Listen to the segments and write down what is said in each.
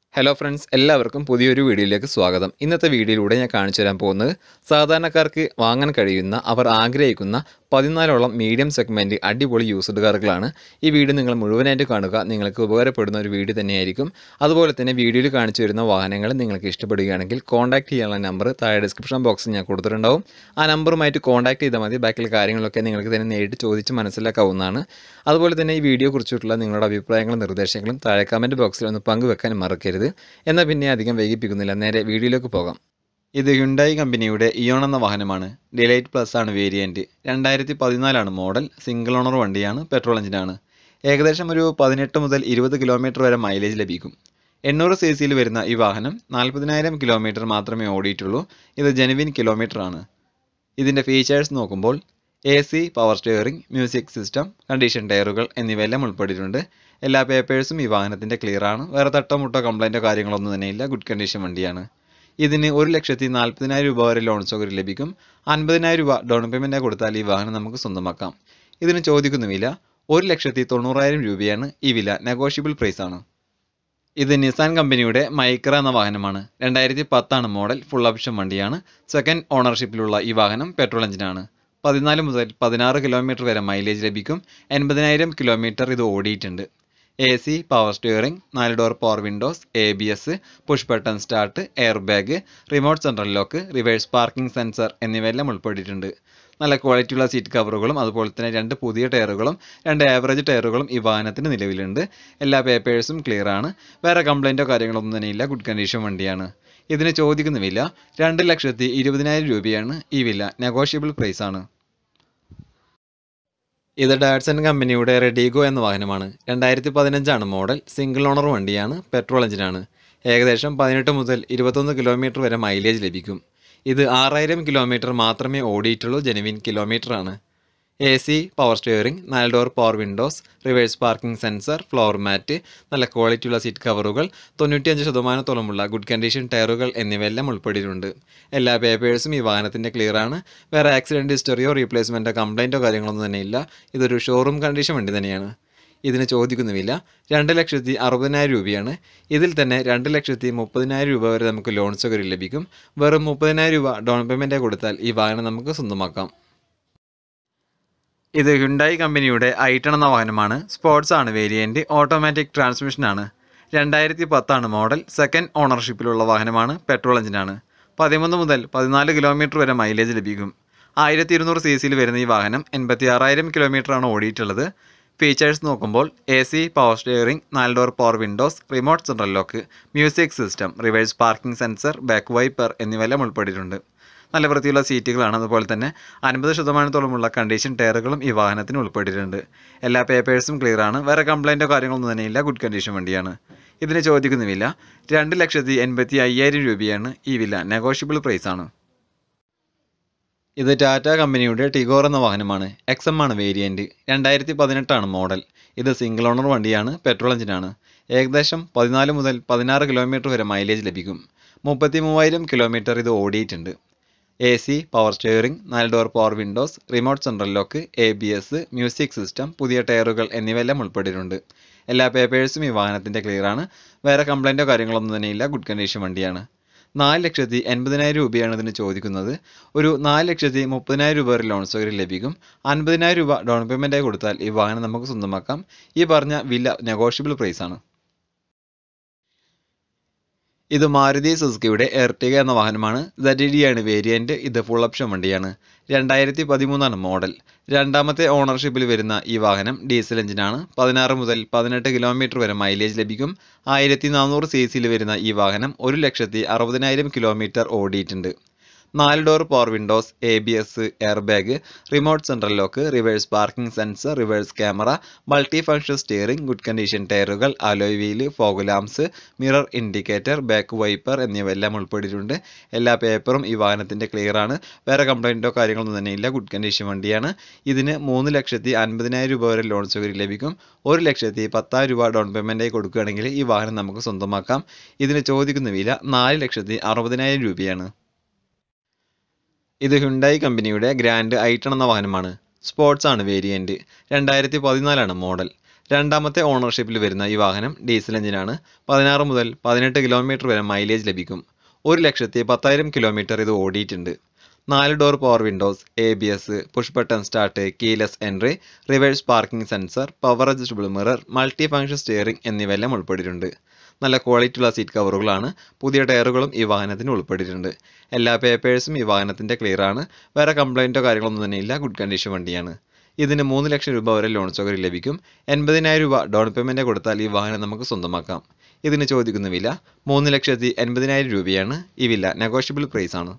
hello friends എല്ലാവർക്കും പുതിയൊരു വീഡിയോയിലേക്ക് സ്വാഗതം ഇന്നത്തെ വീഡിയോയിലൂടെ ഞാൻ കാണിച്ചു തരാൻ പോകുന്നത് സാധാരണക്കാർക്ക് വാങ്ങാൻ കഴിയുന്ന അവർ ആഗ്രഹിക്കുന്ന പതിനാലോളം മീഡിയം സെഗ്മെൻറ്റ് അടിപൊളി യൂസ്ഡ് കാറുകളാണ് ഈ വീഡിയോ നിങ്ങൾ മുഴുവനായിട്ട് കാണുക നിങ്ങൾക്ക് ഉപകാരപ്പെടുന്ന ഒരു വീഡിയോ തന്നെയായിരിക്കും അതുപോലെ തന്നെ വീഡിയോയിൽ കാണിച്ചു വരുന്ന വാഹനങ്ങൾ നിങ്ങൾക്ക് ഇഷ്ടപ്പെടുകയാണെങ്കിൽ കോൺടാക്ട് ചെയ്യാനുള്ള നമ്പർ താഴെ ഡിസ്ക്രിപ്ഷൻ ബോക്സിൽ ഞാൻ കൊടുത്തിട്ടുണ്ടാവും ആ നമ്പറുമായിട്ട് കോൺടാക്ട് ചെയ്താൽ മതി ബാക്കിയുള്ള കാര്യങ്ങളൊക്കെ നിങ്ങൾക്ക് തന്നെ നേരിട്ട് ചോദിച്ച് മനസ്സിലാക്കാവുന്നതാണ് അതുപോലെ തന്നെ ഈ വീഡിയോ കുറിച്ചിട്ടുള്ള നിങ്ങളുടെ അഭിപ്രായങ്ങളും നിർദ്ദേശങ്ങളും താഴെ കമൻറ്റ് ബോക്സിൽ ഒന്ന് പങ്കുവെക്കാൻ മറക്കരുത് എന്നാൽ പിന്നെ അധികം വൈകിപ്പിക്കുന്നില്ല നേരെ വീഡിയോയിലേക്ക് പോകാം ഇത് ഹ്യുണ്ടായി കമ്പനിയുടെ ഇയോൺ എന്ന വാഹനമാണ് ഡിലൈറ്റ് പ്ലസ് ആണ് വേരിയൻറ്റ് രണ്ടായിരത്തി പതിനാലാണ് മോഡൽ സിംഗിൾ ഓണർ വണ്ടിയാണ് പെട്രോൾ എഞ്ചിനാണ് ഏകദേശം ഒരു പതിനെട്ട് മുതൽ ഇരുപത് കിലോമീറ്റർ വരെ മൈലേജ് ലഭിക്കും എണ്ണൂറ് സി സിയിൽ വരുന്ന ഈ വാഹനം നാൽപ്പതിനായിരം കിലോമീറ്റർ മാത്രമേ ഓടിയിട്ടുള്ളൂ ഇത് ജെനുവിൻ കിലോമീറ്റർ ആണ് ഇതിൻ്റെ ഫീച്ചേഴ്സ് നോക്കുമ്പോൾ A C power steering music system condition ടയറുകൾ എന്നിവയെല്ലാം ഉൾപ്പെട്ടിട്ടുണ്ട് എല്ലാ പേപ്പേഴ്സും ഈ വാഹനത്തിൻ്റെ ക്ലിയർ ആണ് വേറെ തട്ടോ മുട്ടോ കംപ്ലൈൻറ്റോ കാര്യങ്ങളൊന്നും തന്നെയില്ല ഗുഡ് കണ്ടീഷൻ വണ്ടിയാണ് ഇതിന് ഒരു ലക്ഷത്തി നാൽപ്പതിനായിരം രൂപ വരെ ലോൺ സൗകര്യം ലഭിക്കും അൻപതിനായിരം രൂപ ഡൗൺ പേയ്മെൻറ്റ് കൊടുത്താൽ ഈ വാഹനം നമുക്ക് സ്വന്തമാക്കാം ഇതിന് ചോദിക്കുന്ന വില ഒരു ലക്ഷത്തി തൊണ്ണൂറായിരം രൂപയാണ് ഈ വില നെഗോഷ്യബിൾ പ്രൈസ് ആണ് ഇത് നിസാൻ കമ്പനിയുടെ മൈക്ര എന്ന വാഹനമാണ് രണ്ടായിരത്തി പത്താണ് മോഡൽ ഫുൾ ഓപ്ഷൻ വണ്ടിയാണ് സെക്കൻഡ് ഓണർഷിപ്പിലുള്ള ഈ വാഹനം പെട്രോൾ എഞ്ചിനാണ് പതിനാല് മുതൽ പതിനാറ് കിലോമീറ്റർ വരെ മൈലേജ് ലഭിക്കും എൺപതിനായിരം കിലോമീറ്റർ ഇത് ഓടിയിട്ടുണ്ട് എ സി പവർ സ്റ്റിയറിംഗ് നാല് door power windows A B S push button start air bag remote central lock reverse parking sensor എന്നിവയെല്ലാം ഉൾപ്പെട്ടിട്ടുണ്ട് നല്ല ക്വാളിറ്റിയുള്ള സീറ്റ് കവറുകളും അതുപോലെ തന്നെ രണ്ട് പുതിയ ടയറുകളും രണ്ട് ആവറേജ് ടയറുകളും ഈ വാഹനത്തിന് നിലവിലുണ്ട് എല്ലാ പേപ്പേഴ്സും ക്ലിയർ ആണ് വേറെ കംപ്ലൈൻറ്റോ കാര്യങ്ങളൊന്നും തന്നെ ഇല്ല ഗുഡ് കണ്ടീഷൻ വണ്ടിയാണ് ഇതിന് ചോദിക്കുന്ന വില രണ്ട് ലക്ഷത്തി ഇരുപതിനായിരം രൂപയാണ് ഈ വില നെഗോഷ്യബിൾ പ്രൈസ് ആണ് ഇത് ഡാറ്റ്സൺ കമ്പനിയുടെ റെഡിഗോ എന്ന വാഹനമാണ് രണ്ടായിരത്തി പതിനഞ്ചാണ് മോഡൽ സിംഗിൾ ഓണർ വണ്ടിയാണ് പെട്രോൾ എഞ്ചിനാണ് ഏകദേശം പതിനെട്ട് മുതൽ ഇരുപത്തൊന്ന് കിലോമീറ്റർ വരെ മൈലേജ് ലഭിക്കും ഇത് ആറായിരം കിലോമീറ്റർ മാത്രമേ ഓടിയിട്ടുള്ളൂ ജെനുവിൻ കിലോമീറ്റർ ആണ് എ സി പവർ സ്റ്റിയറിംഗ് നാല് door power windows reverse parking sensor floor mat നല്ല ക്വാളിറ്റിയുള്ള സീറ്റ് കവറുകൾ തൊണ്ണൂറ്റിയഞ്ച് ശതമാനത്തോളമുള്ള ഗുഡ് കണ്ടീഷൻ ടയറുകൾ എന്നിവയെല്ലാം ഉൾപ്പെട്ടിട്ടുണ്ട് എല്ലാ പേപ്പേഴ്സും ഈ വാഹനത്തിൻ്റെ ക്ലിയർ ആണ് വേറെ ആക്സിഡൻറ്റ് ഹിസ്റ്ററിയോ റീപ്ലേസ്മെൻറ്റോ കംപ്ലൈൻറ്റോ കാര്യങ്ങളൊന്നും തന്നെ ഇല്ല ഇതൊരു ഷോറൂം കണ്ടീഷൻ വണ്ടി തന്നെയാണ് ഇതിന് ചോദിക്കുന്ന വില രണ്ട് ലക്ഷത്തി അറുപതിനായിരം രൂപയാണ് ഇതിൽ തന്നെ രണ്ട് ലക്ഷത്തി മുപ്പതിനായിരം രൂപ വരെ നമുക്ക് ലോൺ സൗകര്യം ലഭിക്കും വെറും മുപ്പതിനായിരം രൂപ ഡൗൺ പേയ്മെൻറ്റ് കൊടുത്താൽ ഈ വാഹനം നമുക്ക് സ്വന്തമാക്കാം ഇത് ഹ്യുണ്ടായി കമ്പനിയുടെ ഐട്ടൺ എന്ന വാഹനമാണ് സ്പോർട്സ് ആണ് വേരിയൻറ്റ് ഓട്ടോമാറ്റിക് ട്രാൻസ്മിഷൻ ആണ് രണ്ടായിരത്തി പത്താണ് മോഡൽ സെക്കൻഡ് ഓണർഷിപ്പിലുള്ള വാഹനമാണ് പെട്രോൾ എഞ്ചിനാണ് പതിമൂന്ന് മുതൽ പതിനാല് കിലോമീറ്റർ വരെ മൈലേജ് ലഭിക്കും ആയിരത്തി ഇരുന്നൂറ് സി സിയിൽ വരുന്ന ഈ വാഹനം എൺപത്തി ആറായിരം കിലോമീറ്ററാണ് ഓടിയിട്ടുള്ളത് ഫീച്ചേഴ്സ് നോക്കുമ്പോൾ എ സി പവർ സ്റ്റിയറിംഗ് നാല് door power windows remote central lock music system reverse parking sensor back wiper എന്നിവയെല്ലാം ഉൾപ്പെട്ടിട്ടുണ്ട് നല്ല വൃത്തിയുള്ള സീറ്റുകളാണ് അതുപോലെ തന്നെ അൻപത് ശതമാനത്തോളമുള്ള കണ്ടീഷൻ ടയറുകളും ഈ വാഹനത്തിന് ഉൾപ്പെട്ടിട്ടുണ്ട് എല്ലാ പേപ്പേഴ്സും ക്ലിയർ ആണ് വേറെ കംപ്ലൈൻറ്റോ കാര്യങ്ങളൊന്നും തന്നെ ഇല്ല ഗുഡ് കണ്ടീഷൻ വണ്ടിയാണ് ഇതിന് ചോദിക്കുന്ന വില രണ്ട് ലക്ഷത്തി എൺപത്തി അയ്യായിരം രൂപയാണ് ഈ വില നെഗോഷ്യബിൾ പ്രൈസ് ആണ് ഇത് ടാറ്റ കമ്പനിയുടെ ടിഗോർ എന്ന വാഹനമാണ് എക്സ് എം ആണ് വേരിയൻറ്റ് രണ്ടായിരത്തി പതിനെട്ടാണ് മോഡൽ ഇത് സിംഗിൾ ഓണർ വണ്ടിയാണ് പെട്രോൾ എഞ്ചിനാണ് ഏകദേശം പതിനാല് മുതൽ പതിനാറ് കിലോമീറ്റർ വരെ മൈലേജ് ലഭിക്കും മുപ്പത്തി മൂവായിരം കിലോമീറ്റർ ഇത് ഓടിയിട്ടുണ്ട് എ സി പവർ സ്റ്റിയറിംഗ് നാല് door power windows remote central lock A B S music system പുതിയ ടയറുകൾ എന്നിവയെല്ലാം ഉൾപ്പെട്ടിട്ടുണ്ട് എല്ലാ പേപ്പേഴ്സും ഈ വാഹനത്തിൻ്റെ ക്ലിയർ ആണ് വേറെ കംപ്ലൈൻറ്റോ കാര്യങ്ങളൊന്നും തന്നെ ഇല്ല ഗുഡ് കണ്ടീഷൻ വണ്ടിയാണ് നാല് ലക്ഷത്തി എൺപതിനായിരം രൂപയാണ് ഇതിന് ചോദിക്കുന്നത് ഒരു നാല് ലക്ഷത്തി മുപ്പതിനായിരം രൂപ വരെ ലോൺ സൗകര്യം ലഭിക്കും അൻപതിനായിരം രൂപ ഡൗൺ പേയ്മെൻറ്റായി കൊടുത്താൽ ഈ വാഹനം നമുക്ക് സ്വന്തമാക്കാം ഈ പറഞ്ഞ വില നെഗോഷ്യബിൾ പ്രൈസ് ആണ് ഇത് മാരുതി സുസുക്കിയുടെ എർട്ടിക എന്ന വാഹനമാണ് സെഡ് ഡി ആണ് വേരിയൻറ്റ് ഇത് ഫുൾ ഓപ്ഷൻ വണ്ടിയാണ് രണ്ടായിരത്തി പതിമൂന്നാണ് മോഡൽ രണ്ടാമത്തെ ഓണർഷിപ്പിൽ വരുന്ന ഈ വാഹനം ഡീസൽ എഞ്ചിനാണ് പതിനാറ് മുതൽ പതിനെട്ട് കിലോമീറ്റർ വരെ മൈലേജ് ലഭിക്കും ആയിരത്തി നാനൂറ് സി സിയിൽ വരുന്ന ഈ വാഹനം ഒരു ലക്ഷത്തി അറുപതിനായിരം കിലോമീറ്റർ ഓടിയിട്ടുണ്ട് നാല് door power windows A B S air bag remote central lock reverse parking sensor reverse camera multi function steering good condition ടയറുകൾ alloy wheel fog lamps mirror indicator back wiper എന്നിവയെല്ലാം ഉൾപ്പെട്ടിട്ടുണ്ട് എല്ലാ പേപ്പറും ഈ വാഹനത്തിൻ്റെ ക്ലിയർ ആണ് വേറെ കംപ്ലൈൻറ്റോ കാര്യങ്ങളൊന്നും തന്നെ ഇല്ല ഗുഡ് കണ്ടീഷൻ വണ്ടിയാണ് ഇതിന് മൂന്ന് ലക്ഷത്തി അൻപതിനായിരം രൂപ വരെ ലോൺ സൗകര്യം ലഭിക്കും ഒരു ലക്ഷത്തി പത്തായിരം രൂപ ഡൗൺ പേയ്മെൻറ്റായി കൊടുക്കുകയാണെങ്കിൽ ഈ വാഹനം നമുക്ക് സ്വന്തമാക്കാം ഇതിന് ചോദിക്കുന്ന വില നാല് ലക്ഷത്തി അറുപതിനായിരം രൂപയാണ് ഇത് ഹുണ്ടായി കമ്പനിയുടെ ഗ്രാൻഡ് ഐട്ടൺ എന്ന വാഹനമാണ് സ്പോർട്സ് ആണ് വേരിയൻറ്റ് രണ്ടായിരത്തി പതിനാലാണ് മോഡൽ രണ്ടാമത്തെ ഓണർഷിപ്പിൽ വരുന്ന ഈ വാഹനം ഡീസൽ എഞ്ചിനാണ് പതിനാറ് മുതൽ പതിനെട്ട് കിലോമീറ്റർ വരെ മൈലേജ് ലഭിക്കും ഒരു ലക്ഷത്തി പത്തായിരം കിലോമീറ്റർ ഇത് ഓടിയിട്ടുണ്ട് നാല് door power windows A B S push button start keyless entry reverse parking sensor power adjustable mirror multi function steering എന്നിവയെല്ലാം ഉൾപ്പെട്ടിട്ടുണ്ട് നല്ല ക്വാളിറ്റിയുള്ള സീറ്റ് കവറുകളാണ് പുതിയ ടയറുകളും ഈ വാഹനത്തിന് ഉൾപ്പെട്ടിട്ടുണ്ട് എല്ലാ പേപ്പേഴ്സും ഈ വാഹനത്തിൻ്റെ ക്ലിയർ ആണ് വേറെ കംപ്ലൈൻറ്റോ കാര്യങ്ങളൊന്നും തന്നെ ഇല്ല ഗുഡ് കണ്ടീഷൻ വണ്ടിയാണ് ഇതിന് മൂന്ന് ലക്ഷം രൂപ വരെ ലോൺ സൗകര്യം ലഭിക്കും എൺപതിനായിരം രൂപ ഡൗൺ പേയ്മെൻറ്റ് കൊടുത്താൽ ഈ വാഹനം നമുക്ക് സ്വന്തമാക്കാം ഇതിന് ചോദിക്കുന്ന വില മൂന്ന് ലക്ഷത്തി എൺപതിനായിരം രൂപയാണ് ഈ വില നെഗോഷ്യബിൾ പ്രൈസ് ആണ്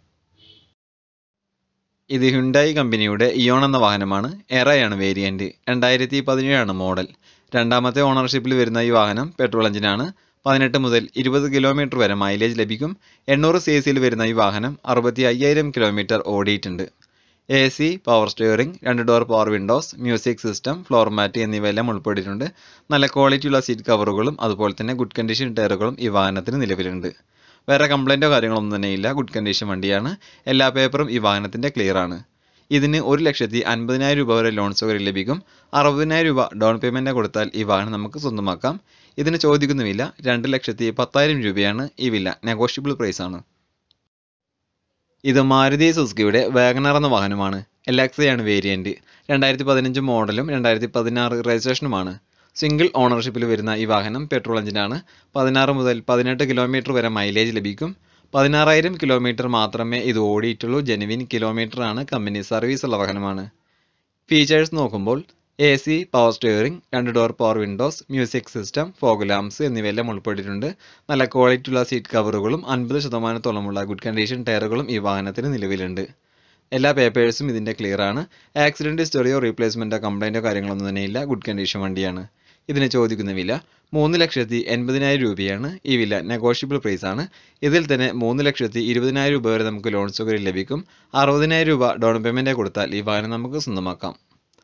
ഇത് ഹ്യുണ്ടായി കമ്പനിയുടെ ഇയോൺ എന്ന വാഹനമാണ് എറയാണ് വേരിയൻറ്റ് രണ്ടായിരത്തി പതിനേഴാണ് മോഡൽ രണ്ടാമത്തെ ഓണർഷിപ്പിൽ വരുന്ന ഈ വാഹനം പെട്രോൾ എഞ്ചിനാണ് പതിനെട്ട് മുതൽ ഇരുപത് കിലോമീറ്റർ വരെ മൈലേജ് ലഭിക്കും എണ്ണൂറ് സി സിയിൽ വരുന്ന ഈ വാഹനം അറുപത്തി അയ്യായിരം കിലോമീറ്റർ ഓടിയിട്ടുണ്ട് എ സി പവർ സ്റ്റിയറിംഗ് രണ്ട് door power windows music system floor mat എന്നിവയെല്ലാം ഉൾപ്പെട്ടിട്ടുണ്ട് നല്ല ക്വാളിറ്റിയുള്ള സീറ്റ് കവറുകളും അതുപോലെ തന്നെ ഗുഡ് കണ്ടീഷൻ ടയറുകളും ഈ വാഹനത്തിന് നിലവിലുണ്ട് വേറെ കംപ്ലൈൻറ്റോ കാര്യങ്ങളൊന്നും തന്നെ ഇല്ല ഗുഡ് കണ്ടീഷൻ വണ്ടിയാണ് എല്ലാ പേപ്പറും ഈ വാഹനത്തിൻ്റെ ക്ലിയർ ആണ് ഇതിന് ഒരു ലക്ഷത്തി അൻപതിനായിരം രൂപ വരെ ലോൺ സൗകര്യം ലഭിക്കും അറുപതിനായിരം രൂപ ഡൗൺ പേയ്മെൻറ്റ് കൊടുത്താൽ ഈ വാഹനം നമുക്ക് സ്വന്തമാക്കാം ഇതിന് ചോദിക്കുന്ന വില രണ്ട് ലക്ഷത്തി പത്തായിരം രൂപയാണ് ഈ വില നെഗോഷ്യബിൾ പ്രൈസ് ആണ് ഇത് മാരുതി സുസുക്കിയുടെ വാഗനർ എന്ന വാഹനമാണ് എലാക്സയാണ് വേരിയൻറ്റ് രണ്ടായിരത്തി പതിനഞ്ച് മോഡലും രണ്ടായിരത്തി പതിനാറ് രജിസ്ട്രേഷനുമാണ് സിംഗിൾ ഓണർഷിപ്പിൽ വരുന്ന ഈ വാഹനം പെട്രോൾ എഞ്ചിനാണ് പതിനാറ് മുതൽ പതിനെട്ട് കിലോമീറ്റർ വരെ മൈലേജ് ലഭിക്കും പതിനാറായിരം കിലോമീറ്റർ മാത്രമേ ഇത് ഓടിയിട്ടുള്ളൂ ജെനുവിൻ കിലോമീറ്റർ ആണ് കമ്പനി സർവീസ് ഉള്ള വാഹനമാണ് ഫീച്ചേഴ്സ് നോക്കുമ്പോൾ എ സി പവർ സ്റ്റിയറിംഗ് രണ്ട് door power windows music system fog lamps എന്നിവയെല്ലാം ഉൾപ്പെട്ടിട്ടുണ്ട് നല്ല ക്വാളിറ്റിയുള്ള സീറ്റ് കവറുകളും അൻപത് ശതമാനത്തോളമുള്ള ഗുഡ് കണ്ടീഷൻ ടയറുകളും ഈ വാഹനത്തിന് നിലവിലുണ്ട് എല്ലാ പേപ്പേഴ്സും ഇതിൻ്റെ ക്ലിയർ ആണ് ആക്സിഡൻറ്റ് ഹിസ്റ്ററിയോ റീപ്ലേസ്മെൻറ്റോ കംപ്ലൈൻറ്റോ കാര്യങ്ങളൊന്നും തന്നെ ഇല്ല ഗുഡ് കണ്ടീഷൻ വണ്ടിയാണ് ഇതിന് ചോദിക്കുന്ന വില മൂന്ന് ലക്ഷത്തി എൺപതിനായിരം രൂപയാണ് ഈ വില നെഗോഷ്യബിൾ പ്രൈസ് ആണ് ഇതിൽ തന്നെ മൂന്ന് ലക്ഷത്തി ഇരുപതിനായിരം രൂപ വരെ നമുക്ക് ലോൺ സൗകര്യം ലഭിക്കും അറുപതിനായിരം രൂപ ഡൗൺ പേയ്മെൻറ്റ് കൊടുത്താൽ ഈ വാഹനം നമുക്ക് സ്വന്തമാക്കാം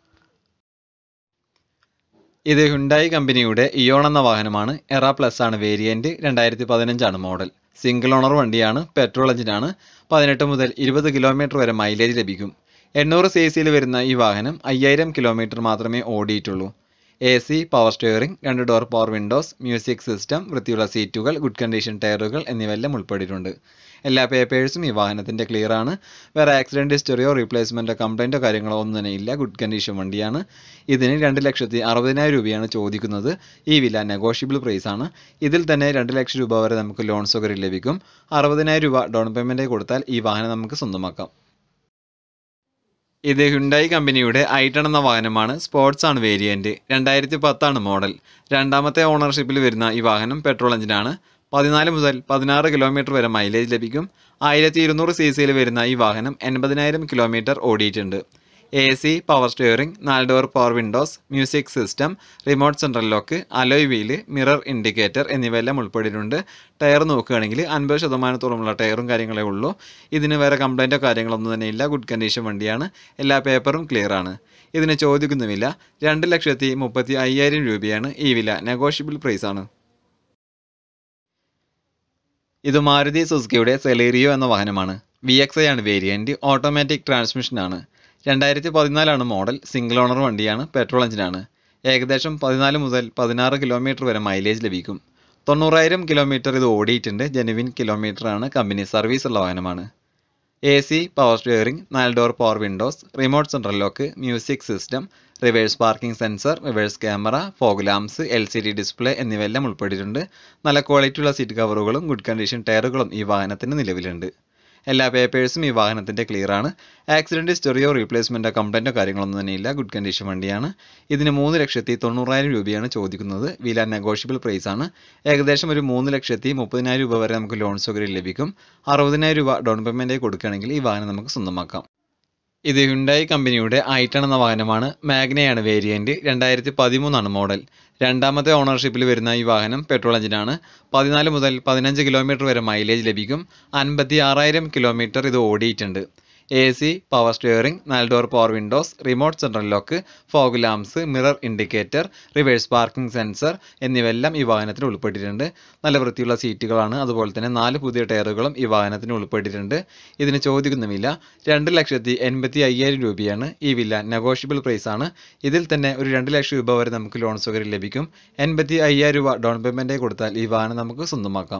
ഇത് ഹുണ്ടായി കമ്പനിയുടെ ഇയോൺ എന്ന വാഹനമാണ് എറ പ്ലസ് ആണ് വേരിയൻറ്റ് രണ്ടായിരത്തി പതിനഞ്ചാണ് മോഡൽ സിംഗിൾ ഓണർ വണ്ടിയാണ് പെട്രോൾ എഞ്ചിനാണ് പതിനെട്ട് മുതൽ ഇരുപത് കിലോമീറ്റർ വരെ മൈലേജ് ലഭിക്കും എണ്ണൂറ് സി സിയിൽ വരുന്ന ഈ വാഹനം അയ്യായിരം കിലോമീറ്റർ മാത്രമേ ഓടിയിട്ടുള്ളൂ എ സി പവർ സ്റ്റിയറിംഗ് രണ്ട് door power windows music system വൃത്തിയുള്ള സീറ്റുകൾ ഗുഡ് കണ്ടീഷൻ ടയറുകൾ എന്നിവയെല്ലാം ഉൾപ്പെട്ടിട്ടുണ്ട് എല്ലാ പേപ്പേഴ്സും ഈ വാഹനത്തിൻ്റെ ക്ലിയർ ആണ് വേറെ ആക്സിഡൻറ്റ് ഹിസ്റ്ററിയോ റീപ്ലേസ്മെൻറ്റോ കംപ്ലൈൻറ്റോ കാര്യങ്ങളോ ഒന്നും തന്നെ ഇല്ല ഗുഡ് കണ്ടീഷൻ വണ്ടിയാണ് ഇതിന് രണ്ട് ലക്ഷത്തി അറുപതിനായിരം രൂപയാണ് ചോദിക്കുന്നത് ഈ വില നെഗോഷ്യബിൾ പ്രൈസ് ആണ് ഇതിൽ തന്നെ രണ്ട് ലക്ഷം രൂപ വരെ നമുക്ക് ലോൺ സൗകര്യം ലഭിക്കും അറുപതിനായിരം രൂപ ഡൗൺ പേയ്മെൻറ്റ് കൊടുത്താൽ ഈ വാഹനം നമുക്ക് സ്വന്തമാക്കാം ഇത് ഹുണ്ടായി കമ്പനിയുടെ ഐട്ടൺ എന്ന വാഹനമാണ് സ്പോർട്സ് ആണ് വേരിയൻറ്റ് രണ്ടായിരത്തി പത്താണ് മോഡൽ രണ്ടാമത്തെ ഓണർഷിപ്പിൽ വരുന്ന ഈ വാഹനം പെട്രോൾ എഞ്ചിനാണ് പതിനാല് മുതൽ പതിനാറ് കിലോമീറ്റർ വരെ മൈലേജ് ലഭിക്കും ആയിരത്തി ഇരുന്നൂറ് സി സിയിൽ വരുന്ന ഈ വാഹനം എൺപതിനായിരം കിലോമീറ്റർ ഓടിയിട്ടുണ്ട് എ സി പവർ സ്റ്റിയറിംഗ് നാല് door power windows music system remote central lock alloy wheel mirror indicator എന്നിവയെല്ലാം ഉൾപ്പെട്ടിട്ടുണ്ട് ടയർ നോക്കുകയാണെങ്കിൽ അൻപത് ശതമാനത്തോളമുള്ള ടയറും കാര്യങ്ങളേ ഉള്ളൂ ഇതിന് വേറെ കംപ്ലൈൻറ്റോ കാര്യങ്ങളൊന്നും തന്നെ ഇല്ല ഗുഡ് കണ്ടീഷൻ വണ്ടിയാണ് എല്ലാ പേപ്പറും ക്ലിയർ ആണ് ഇതിന് ചോദിക്കുന്ന വില രണ്ട് ലക്ഷത്തി മുപ്പത്തി അയ്യായിരം രൂപയാണ് ഈ വില നെഗോഷ്യബിൾ പ്രൈസ് ആണ് ഇത് മാരുതി സുസുക്കിയുടെ സെലേറിയോ എന്ന വാഹനമാണ് വി എക്സ് ഐ ആണ് വേരിയൻറ്റ് ഓട്ടോമാറ്റിക് ട്രാൻസ്മിഷൻ ആണ് രണ്ടായിരത്തി പതിനാലാണ് മോഡൽ സിംഗിൾ ഓണർ വണ്ടിയാണ് പെട്രോൾ എഞ്ചിനാണ് ഏകദേശം പതിനാല് മുതൽ പതിനാറ് കിലോമീറ്റർ വരെ മൈലേജ് ലഭിക്കും തൊണ്ണൂറായിരം കിലോമീറ്റർ ഇത് ഓടിയിട്ടുണ്ട് ജെനുവിൻ കിലോമീറ്റർ ആണ് കമ്പനി സർവീസ് ഉള്ള വാഹനമാണ് എ സി പവർ സ്റ്റിയറിംഗ് നാല് door power windows remote central lock music system reverse parking sensor reverse camera fog lamps L C D display എന്നിവയെല്ലാം ഉൾപ്പെട്ടിട്ടുണ്ട് നല്ല ക്വാളിറ്റിയുള്ള സീറ്റ് കവറുകളും ഗുഡ് കണ്ടീഷൻ ടയറുകളും ഈ വാഹനത്തിന് നിലവിലുണ്ട് എല്ലാ പേപ്പേഴ്സും ഈ വാഹനത്തിൻ്റെ ക്ലിയർ ആണ് ആക്സിഡൻറ്റ് ഹിസ്റ്ററിയോ റീപ്ലേസ്മെൻറ്റോ കംപ്ലൈൻറ്റോ കാര്യങ്ങളൊന്നും തന്നെ ഇല്ല ഗുഡ് കണ്ടീഷൻ വണ്ടിയാണ് ഇതിന് മൂന്ന് ലക്ഷത്തി തൊണ്ണൂറായിരം രൂപയാണ് ചോദിക്കുന്നത് വില നെഗോഷ്യബിൾ പ്രൈസ് ആണ് ഏകദേശം ഒരു മൂന്ന് ലക്ഷത്തി മുപ്പതിനായിരം രൂപ വരെ നമുക്ക് ലോൺ സൗകര്യം ലഭിക്കും അറുപതിനായിരം രൂപ ഡൗൺ പേയ്മെൻറ്റായി കൊടുക്കുകയാണെങ്കിൽ ഈ വാഹനം നമുക്ക് സ്വന്തമാക്കാം ഇത് ഹുണ്ടായി കമ്പനിയുടെ ഐട്ടൺ എന്ന വാഹനമാണ് മാഗ്നയാണ് വേരിയൻറ്റ് രണ്ടായിരത്തി പതിമൂന്നാണ് മോഡൽ രണ്ടാമത്തെ ഓണർഷിപ്പിൽ വരുന്ന ഈ വാഹനം പെട്രോൾ എഞ്ചിനാണ് പതിനാല് മുതൽ പതിനഞ്ച് കിലോമീറ്റർ വരെ മൈലേജ് ലഭിക്കും അൻപത്തി ആറായിരം കിലോമീറ്റർ ഇത് ഓടിയിട്ടുണ്ട് എ സി പവർ സ്റ്റിയറിംഗ് നാല് door power windows remote central lock fog lamps mirror indicator reverse parking sensor എന്നിവയെല്ലാം ഈ വാഹനത്തിൽ ഉൾപ്പെട്ടിട്ടുണ്ട് നല്ല വൃത്തിയുള്ള സീറ്റുകളാണ് അതുപോലെ തന്നെ നാല് പുതിയ ടയറുകളും ഈ വാഹനത്തിന് ഉൾപ്പെട്ടിട്ടുണ്ട് ഇതിന് ചോദിക്കുന്ന വില രണ്ട് ലക്ഷത്തി എൺപത്തി അയ്യായിരം രൂപയാണ് ഈ വില നെഗോഷ്യബിൾ പ്രൈസ് ആണ് ഇതിൽ തന്നെ ഒരു രണ്ട് ലക്ഷം രൂപ വരെ നമുക്ക് ലോൺ സൗകര്യം ലഭിക്കും എൺപത്തി അയ്യായിരം രൂപ ഡൗൺ പേയ്മെൻറ്റായി കൊടുത്താൽ ഈ വാഹനം നമുക്ക് സ്വന്തമാക്കാം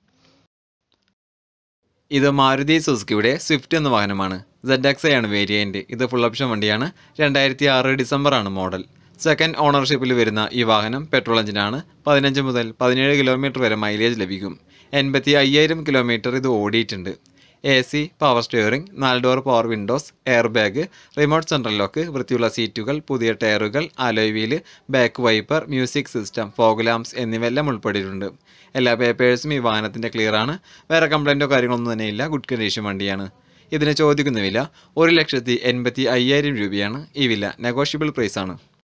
ഇത് മാരുതി സുസുക്കിയുടെ സ്വിഫ്റ്റ് എന്ന വാഹനമാണ് സെഡ് എക്സ് ആണ് വേരിയൻറ്റ് ഇത് ഫുൾ ഓപ്ഷൻ വണ്ടിയാണ് രണ്ടായിരത്തി ആറ് ഡിസംബർ ആണ് മോഡൽ സെക്കൻഡ് ഓണർഷിപ്പിൽ വരുന്ന ഈ വാഹനം പെട്രോൾ എഞ്ചിനാണ് പതിനഞ്ച് മുതൽ പതിനേഴ് കിലോമീറ്റർ വരെ മൈലേജ് ലഭിക്കും എൺപത്തി അയ്യായിരം കിലോമീറ്റർ ഇത് ഓടിയിട്ടുണ്ട് എ സി പവർ സ്റ്റിയറിംഗ് നാല് door power windows air bag remote central lock വൃത്തിയുള്ള സീറ്റുകൾ പുതിയ ടയറുകൾ alloy wheel back wiper music system fog lamps എന്നിവയെല്ലാം ഉൾപ്പെട്ടിട്ടുണ്ട് എല്ലാ പേപ്പേഴ്സും ഈ വാഹനത്തിൻ്റെ ക്ലിയർ ആണ് വേറെ കംപ്ലൈൻറ്റോ കാര്യങ്ങളൊന്നും തന്നെ ഇല്ല ഗുഡ് കണ്ടീഷൻ വണ്ടിയാണ് ഇതിന് ചോദിക്കുന്ന വില ഒരു ലക്ഷത്തി എൺപത്തി അയ്യായിരം രൂപയാണ് ഈ വില നെഗോഷ്യബിൾ പ്രൈസ് ആണ്